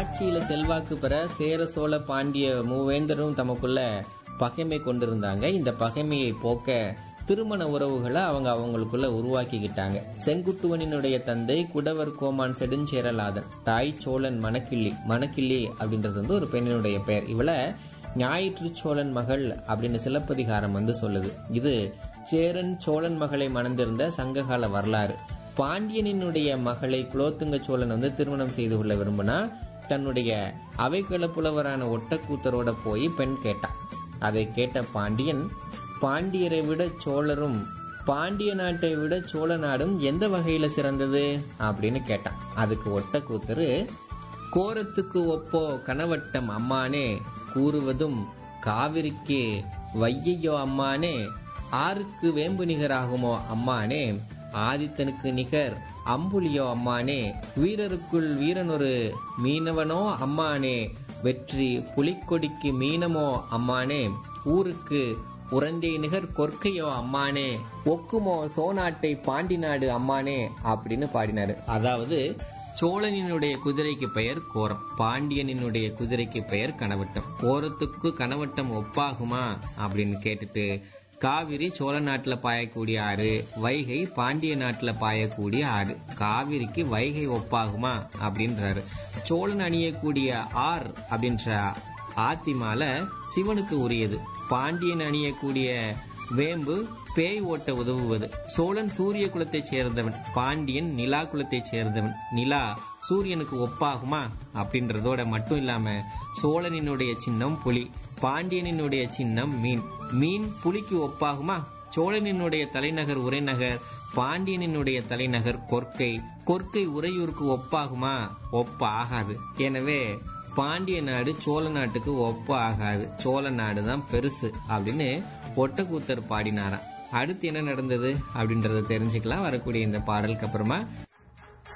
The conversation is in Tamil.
ஆட்சியில செல்வாக்கு பெற சேர சோழ பாண்டிய மூவேந்தரும் தமக்குள்ள பகைமை கொண்டிருந்தாங்க இந்த பகைமையை போக்க திருமண உறவுகளை அவங்க அவங்களுக்குள்ள உருவாக்கிக்கிட்டாங்க செங்குட்டுவனினுடைய தந்தை குடவர் கோமான் செடுஞ்சேரலாதன் தாய் சோழன் மணக்கிள்ளி மணக்கிள்ளி அப்படின்றது வந்து ஒரு பெண்ணினுடைய பெயர் இவளை ஞாயிற்று சோழன் மகள் அப்படின்னு சிலப்பதிகாரம் வந்து சொல்லுது இது சேரன் சோழன் மகளை மணந்திருந்த சங்ககால வரலாறு பாண்டியனினுடைய மகளை குலோத்துங்க சோழன் வந்து திருமணம் செய்து கொள்ள விரும்பினா தன்னுடைய அவைக்கள புலவரான ஒட்டக்கூத்தரோட போய் பெண் கேட்டான் அதை கேட்ட பாண்டியன் பாண்டியரை விட சோழரும் பாண்டிய நாட்டை விட சோழ நாடும் எந்த வகையில சிறந்தது அப்படின்னு கேட்டான் அதுக்கு ஒட்டக்கூத்தரு கோரத்துக்கு ஒப்போ கனவட்டம் அம்மானே கூறுவதும் காவிரிக்கு வையையோ அம்மானே ஆருக்கு வேம்பு நிகராகுமோ அம்மானே ஆதித்தனுக்கு நிகர் அம்புலியோ அம்மானே வீரருக்குள் வீரனொரு மீனவனோ அம்மானே வெற்றி புலிக்கொடிக்கு மீனமோ அம்மானே ஊருக்கு உறந்தே நிகர் கொற்கையோ அம்மானே ஒக்குமோ சோநாட்டை பாண்டி நாடு அம்மானே அப்படின்னு பாடினாரு அதாவது சோழனினுடைய குதிரைக்கு பெயர் கோரம் பாண்டியனினுடைய குதிரைக்கு பெயர் கனவட்டம் கோரத்துக்கு கனவட்டம் ஒப்பாகுமா அப்படின்னு கேட்டுட்டு காவிரி சோழ நாட்டுல பாயக்கூடிய ஆறு வைகை பாண்டிய நாட்டுல பாயக்கூடிய ஆறு காவிரிக்கு வைகை ஒப்பாகுமா அப்படின்றாரு சோழன் அணியக்கூடிய ஆர் அப்படின்ற ஆத்திமால சிவனுக்கு உரியது பாண்டியன் அணியக்கூடிய வேம்பு பேய் ஓட்ட உதவுவது சோழன் சூரிய குலத்தைச் சேர்ந்தவன் பாண்டியன் நிலா குலத்தைச் சேர்ந்தவன் நிலா சூரியனுக்கு ஒப்பாகுமா அப்படின்றதோட மட்டும் இல்லாம சோழனினுடைய சின்னம் புலி பாண்டியனினுடைய சின்னம் மீன் மீன் புலிக்கு ஒப்பாகுமா சோழனினுடைய தலைநகர் உரைநகர் பாண்டியனினுடைய தலைநகர் கொற்கை கொற்கை உறையூருக்கு ஒப்பாகுமா ஒப்ப ஆகாது எனவே பாண்டிய நாடு சோழ நாட்டுக்கு ஒப்ப ஆகாது சோழ நாடு தான் பெருசு அப்படின்னு ஒட்டக்கூத்தர் பாடினாராம் அடுத்து என்ன நடந்தது அப்படின்றத தெரிஞ்சுக்கலாம் வரக்கூடிய இந்த பாடலுக்கு அப்புறமா